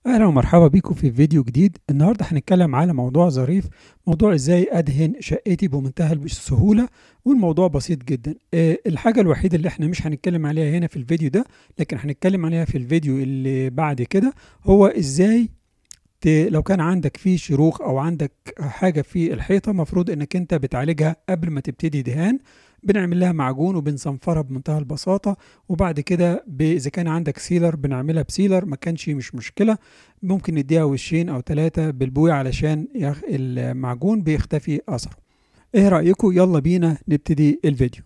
اهلا ومرحبا بيكم في فيديو جديد النهارده هنتكلم على موضوع ظريف موضوع ازاي ادهن شقتي بمنتهى السهوله والموضوع بسيط جدا أه الحاجه الوحيده اللي احنا مش هنتكلم عليها هنا في الفيديو ده لكن هنتكلم عليها في الفيديو اللي بعد كده هو ازاي ت... لو كان عندك فيه شروخ او عندك حاجه في الحيطه مفروض انك انت بتعالجها قبل ما تبتدي دهان بنعمل لها معجون وبنصنفرها بمنتهى البساطة وبعد كده ب- إذا كان عندك سيلر بنعملها بسيلر ما كانش مش مشكلة ممكن نديها وشين أو ثلاثة بالبوية علشان يخ- المعجون بيختفي أثره إيه رأيكم يلا بينا نبتدي الفيديو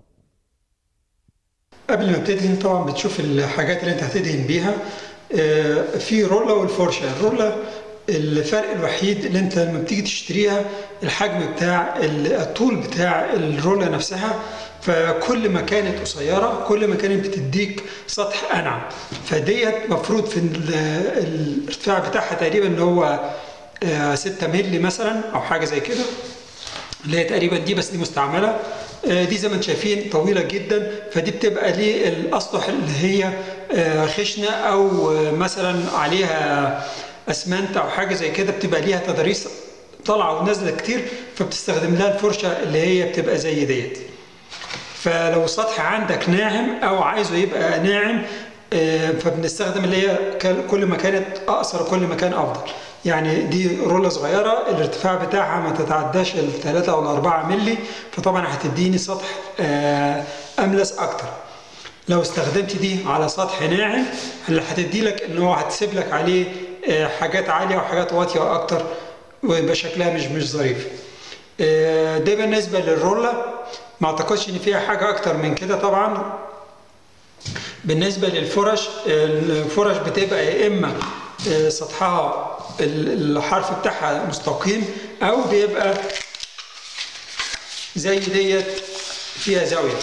قبل ما بتدهن طبعا بتشوف الحاجات اللي انت هتدهن بيها آه، في رولة والفرشة الرولة الفرق الوحيد اللي انت لما بتيجي تشتريها الحجم بتاع ال- الطول بتاع الرولة نفسها فكل ما كانت قصيرة كل ما كانت بتديك سطح أنعم فديت مفروض في ال- الارتفاع بتاعها تقريبا اللي هو 6 مللي مثلا أو حاجة زي كده اللي هي تقريبا دي بس دي مستعمله آه، دي زي ما انتم شايفين طويله جدا فدي بتبقى للاسطح اللي هي آه، خشنه او آه، مثلا عليها اسمنت او حاجه زي كده بتبقى ليها تضاريس طالعه ونازله كتير فبتستخدم لها الفرشه اللي هي بتبقى زي ديت فلو السطح عندك ناعم او عايزه يبقى ناعم آه، فبنستخدم اللي هي كل- كل ما كانت اقصر كل ما كان افضل يعني دي رولة صغيرة الارتفاع بتاعها ما تتعداش ال 3 او ال 4 مللي فطبعا هتديني سطح آه، املس اكتر لو استخدمت دي على سطح ناعم اللي هتدي لك ان هو هتسيب لك عليه آه، حاجات عالية وحاجات واطية اكتر ويبقى شكلها مش مش ظريف آه، ده بالنسبة للرولة ما اعتقدش ان فيها حاجة اكتر من كده طبعا بالنسبة للفرش الفرش بتبقى يا إما آه، سطحها ال- الحرف بتاعها مستقيم أو بيبقى زي ديت فيها زاوية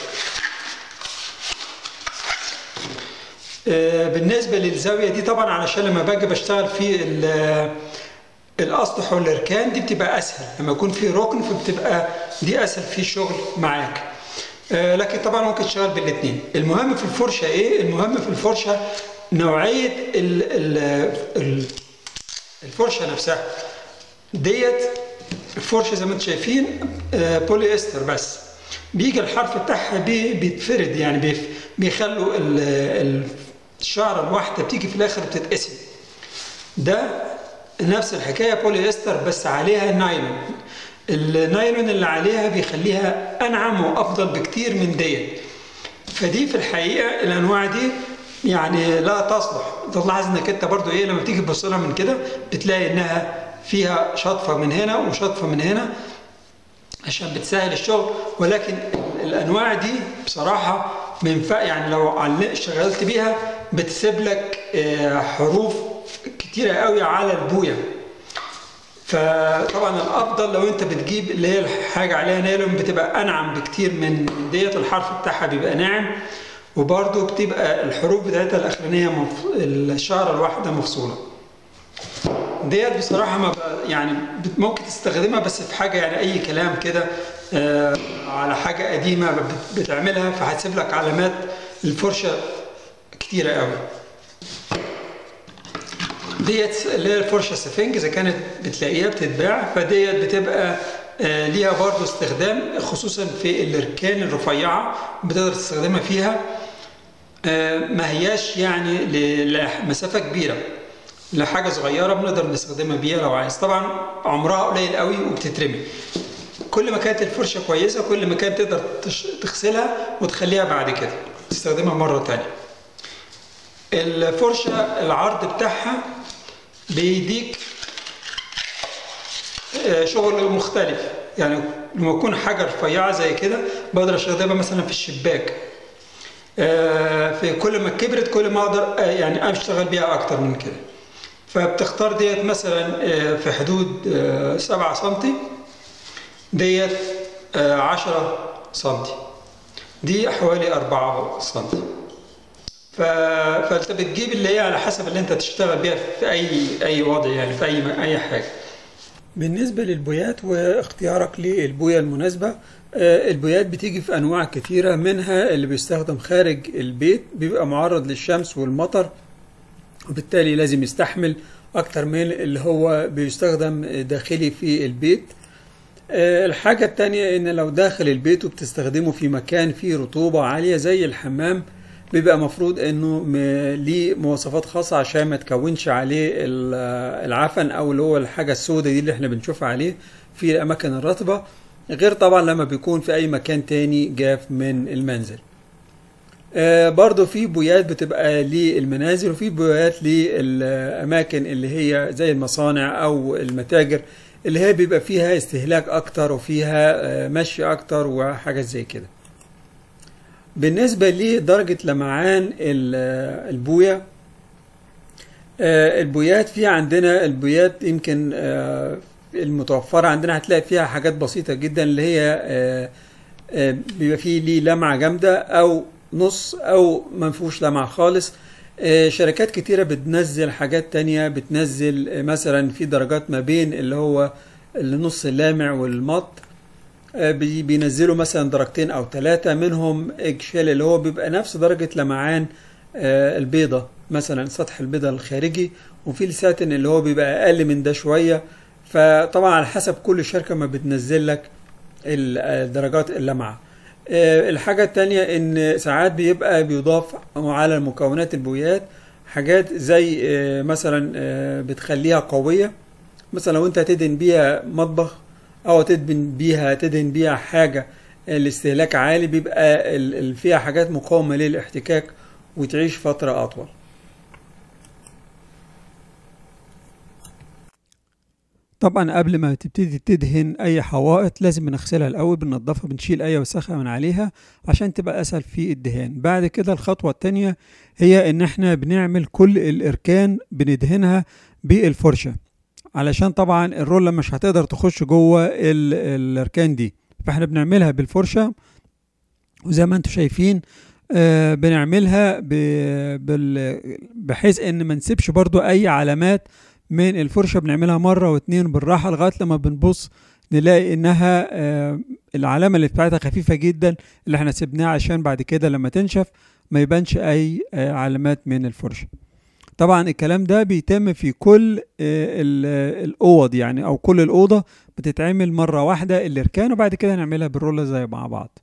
آه، بالنسبة للزاوية دي طبعا علشان لما باجي بشتغل في ال- الأسطح والأركان دي بتبقى أسهل لما يكون في ركن فبتبقى دي أسهل في الشغل معاك آه، لكن طبعا ممكن تشتغل بالاثنين المهم في الفرشه ايه المهم في الفرشه نوعيه ال ال ال الفرشه نفسها ديت الفرشه زي ما انتم شايفين آه، بولي استر بس بيجي الحرف بتاعها بي بيتفرد يعني بيف- بيخلوا ال- ال- الشعره الواحده بتيجي في الاخر بتتقسم ده نفس الحكايه بولي استر بس عليها نايلون النايلون اللي عليها بيخليها انعم وافضل بكتير من ديت فدي في الحقيقه الانواع دي يعني لا تصلح تلاحظ انك انت برضو ايه لما تيجي تبص لها من كده بتلاقي انها فيها شطفه من هنا وشطفه من هنا عشان بتسهل الشغل ولكن الانواع دي بصراحه من ف... يعني لو عل- اشتغلت بيها بتسيب لك آه، حروف كتيره قوي على البويه فطبعا الافضل لو انت بتجيب اللي هي الحاجه عليها نايلون بتبقى انعم بكتير من ديت الحرف بتاعها بيبقى ناعم وبرده بتبقى الحروف بتاعتها الاخرانيه مف... الشعره الواحده مفصوله ديت بصراحه ما ب- يعني بت- ممكن تستخدمها بس في حاجه يعني اي كلام كده آه على حاجه قديمه بت- بتعملها فهتسيب لك علامات الفرشه كتيره قوي ديت اللي هي الفرشه سفنج اذا كانت بتلاقيها بتتباع فديت بتبقى آه، ليها برضو استخدام خصوصا في الاركان الرفيعه بتقدر تستخدمها فيها آه، ما هياش يعني ل- لمسافه كبيره لحاجه صغيره بنقدر نستخدمها بيها لو عايز طبعا عمرها قليل قوي وبتترمي كل ما كانت الفرشه كويسه كل ما كانت تقدر تش- تغسلها وتخليها بعد كده تستخدمها مره تانية الفرشه العرض بتاعها بيديك آه، شغل مختلف يعني لما يكون حاجه رفيعه زي كده بقدر استخدمها مثلا في الشباك آه، في كل ما كبرت كل ما اقدر آه، يعني اشتغل بيها اكتر من كده فبتختار ديت مثلا آه، في حدود آه، 7 سم ديت آه، 10 سم دي حوالي 4 سم ف... فانت بتجيب اللي هي على حسب اللي انت تشتغل بيها في اي اي وضع يعني في اي اي حاجه بالنسبة للبويات واختيارك للبوية المناسبة آه، البويات بتيجي في أنواع كثيرة منها اللي بيستخدم خارج البيت بيبقى معرض للشمس والمطر وبالتالي لازم يستحمل اكتر من اللي هو بيستخدم داخلي في البيت الحاجة التانية ان لو داخل البيت وبتستخدمه في مكان فيه رطوبة عالية زي الحمام بيبقى مفروض انه ليه مواصفات خاصة عشان ما تكونش عليه العفن او اللي هو الحاجة السوداء دي اللي احنا بنشوفها عليه في الاماكن الرطبة غير طبعا لما بيكون في اي مكان تاني جاف من المنزل آه برضو في بويات بتبقى للمنازل وفي بويات للأماكن اللي هي زي المصانع أو المتاجر اللي هي بيبقى فيها استهلاك أكتر وفيها آه مشي أكتر وحاجات زي كده بالنسبة لدرجة لمعان البوية آه البويات في عندنا البويات يمكن المتوفرة عندنا هتلاقي فيها حاجات بسيطة جدا اللي هي بيبقى فيه ليه لمعة جامدة أو نص او ما فيهوش لمعة خالص شركات كتيرة بتنزل حاجات تانية بتنزل مثلا في درجات ما بين اللي هو النص اللامع والمط بينزلوا مثلا درجتين او ثلاثة منهم اجشال اللي هو بيبقى نفس درجة لمعان البيضة مثلا سطح البيضة الخارجي وفي الساتن اللي هو بيبقى اقل من ده شوية فطبعا على حسب كل شركة ما بتنزل لك الدرجات اللمعه الحاجة التانية ان ساعات بيبقى بيضاف على مكونات البويات حاجات زي مثلا بتخليها قوية مثلا لو انت هتدهن بيها مطبخ او تدهن بيها تدهن بيها حاجة الاستهلاك عالي بيبقى فيها حاجات مقاومة للاحتكاك وتعيش فترة اطول طبعا قبل ما تبتدي تدهن اي حوائط لازم بنغسلها الاول بننضفها بنشيل اي وسخه من عليها عشان تبقى اسهل في الدهان بعد كده الخطوه التانية هي ان احنا بنعمل كل الاركان بندهنها بالفرشه علشان طبعا الرولة مش هتقدر تخش جوه الاركان دي فاحنا بنعملها بالفرشه وزي ما انتم شايفين آه بنعملها بحيث ان ما نسيبش برضو اي علامات من الفرشه بنعملها مره واتنين بالراحه لغايه لما بنبص نلاقي انها آه العلامه اللي بتاعتها خفيفه جدا اللي احنا سيبناها عشان بعد كده لما تنشف ما يبانش اي آه علامات من الفرشه طبعا الكلام ده بيتم في كل آه الاوض يعني او كل الاوضه بتتعمل مره واحده الاركان وبعد كده نعملها بالرولة زي مع بعض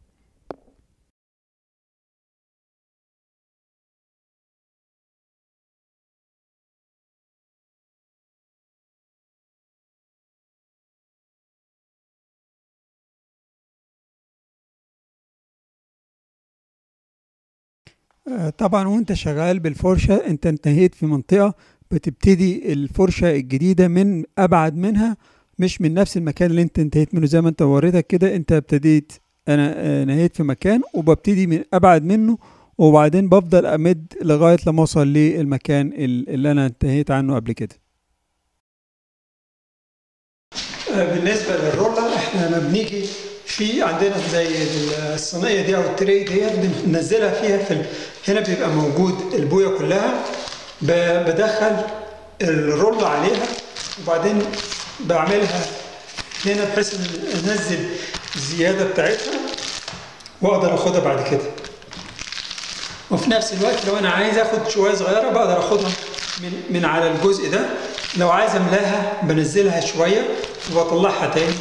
طبعا وانت شغال بالفرشة انت انتهيت في منطقة بتبتدي الفرشة الجديدة من ابعد منها مش من نفس المكان اللي انت انتهيت منه زي ما انت وريتك كده انت ابتديت انا نهيت في مكان وببتدي من ابعد منه وبعدين بفضل امد لغاية لما اوصل للمكان اللي انا انتهيت عنه قبل كده بالنسبة للرولة احنا لما بنيجي في عندنا زي الصينيه دي او التري ديت بننزلها فيها في ال... هنا بيبقى موجود البويه كلها ب... بدخل الرول عليها وبعدين بعملها هنا بحيث انزل الزياده بتاعتها واقدر اخدها بعد كده وفي نفس الوقت لو انا عايز اخد شويه صغيره بقدر اخدها من من على الجزء ده لو عايز املاها بنزلها شويه وبطلعها تاني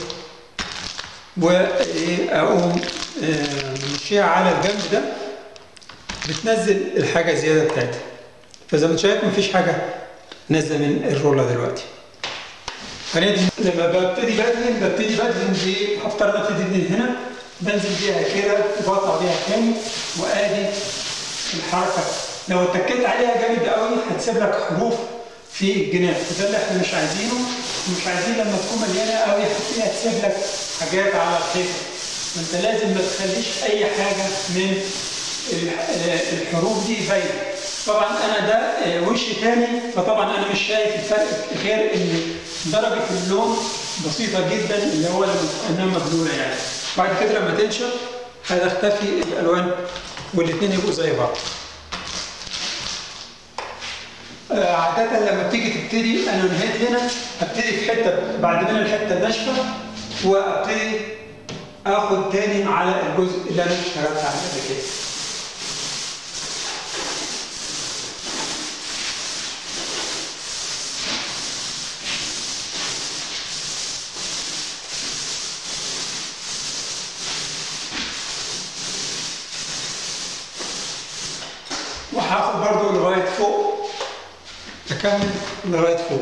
واقوم مشيها على الجنب ده بتنزل الحاجه زياده بتاعتها فزي ما انت شايف مفيش حاجه نازله من الرولة دلوقتي هندهن لما ببتدي بدهن ببتدي بدهن ب هفترض ابتدي ادهن هنا بنزل بيها كده وبقطع بيها تاني وادي الحركه لو اتكيت عليها جامد قوي هتسيب لك حروف في الجناب وده اللي احنا مش عايزينه مش عايزين لما تكون مليانه قوي هتلاقيها تسيب لك حاجات على الحيطه فانت لازم ما تخليش اي حاجه من الحروف دي باينه طبعا انا ده وش تاني فطبعا انا مش شايف الفرق غير ان درجه اللون بسيطه جدا اللي هو انها مبلوله يعني بعد كده لما تنشف هتختفي الالوان والاثنين يبقوا زي بعض عادة لما بتيجي تبتدي انا نهيت هنا ابتدي في حته بعد ما الحته الناشفه وابتدي اخد تاني على الجزء اللي انا اشتغلت عليه قبل كده. هكمل لغايه فوق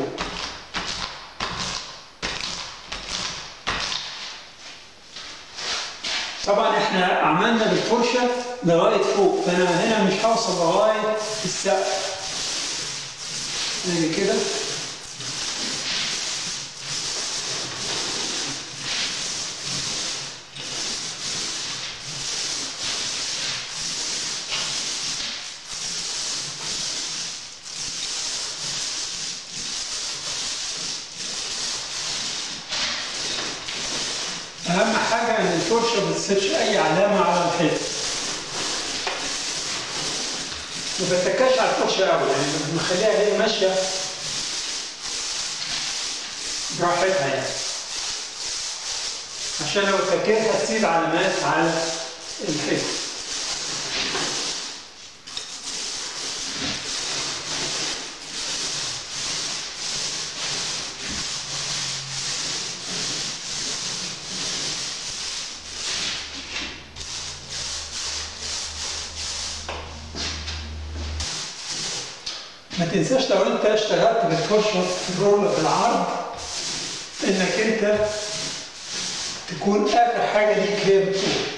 طبعا احنا عملنا بالفرشه لغايه فوق فانا هنا مش هوصل لغايه السقف يعني كده اهم حاجه ان الفرشه ما تسيبش اي علامه على الحيط ما بتكاش على الفرشه قوي يعني بنخليها هي ماشيه براحتها يعني عشان لو اتكيت هتسيب علامات على الحيط ما تنساش لو انت اشتغلت بالفرشه الرول بالعرض انك انت تكون اخر حاجه ليك هي بالطول